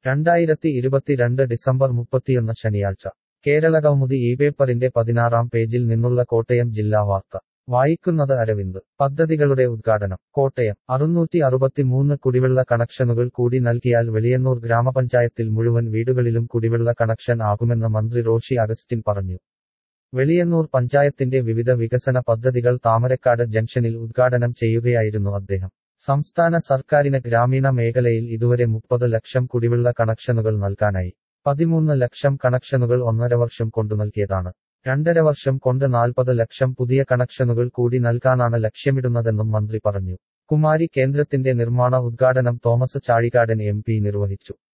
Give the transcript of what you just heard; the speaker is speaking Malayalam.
രണ്ടായിരത്തി ഇരുപത്തിരണ്ട് ഡിസംബർ മുപ്പത്തിയൊന്ന് ശനിയാഴ്ച കേരളകൗമുദി ഈ പേപ്പറിന്റെ പതിനാറാം പേജിൽ നിന്നുള്ള കോട്ടയം ജില്ലാ വാർത്ത വായിക്കുന്നത് അരവിന്ദ് പദ്ധതികളുടെ ഉദ്ഘാടനം കോട്ടയം അറുന്നൂറ്റി അറുപത്തിമൂന്ന് കുടിവെള്ള കണക്ഷനുകൾ കൂടി നൽകിയാൽ വെളിയന്നൂർ ഗ്രാമപഞ്ചായത്തിൽ മുഴുവൻ വീടുകളിലും കുടിവെള്ള കണക്ഷൻ ആകുമെന്ന് മന്ത്രി റോഷി അഗസ്റ്റിൻ പറഞ്ഞു വെളിയന്നൂർ പഞ്ചായത്തിന്റെ വിവിധ വികസന പദ്ധതികൾ താമരക്കാട് ജംഗ്ഷനിൽ ഉദ്ഘാടനം ചെയ്യുകയായിരുന്നു അദ്ദേഹം സംസ്ഥാന സർക്കാരിന് ഗ്രാമീണ മേഖലയിൽ ഇതുവരെ മുപ്പത് ലക്ഷം കുടിവെള്ള കണക്ഷനുകൾ നൽകാനായി പതിമൂന്ന് ലക്ഷം കണക്ഷനുകൾ ഒന്നര വർഷം കൊണ്ടു നൽകിയതാണ് രണ്ടര വർഷം കൊണ്ട് നാൽപ്പത് ലക്ഷം പുതിയ കണക്ഷനുകൾ കൂടി നൽകാനാണ് ലക്ഷ്യമിടുന്നതെന്നും മന്ത്രി പറഞ്ഞു കുമാരി കേന്ദ്രത്തിന്റെ നിർമ്മാണ ഉദ്ഘാടനം തോമസ് ചാഴികാടൻ എം പി നിർവഹിച്ചു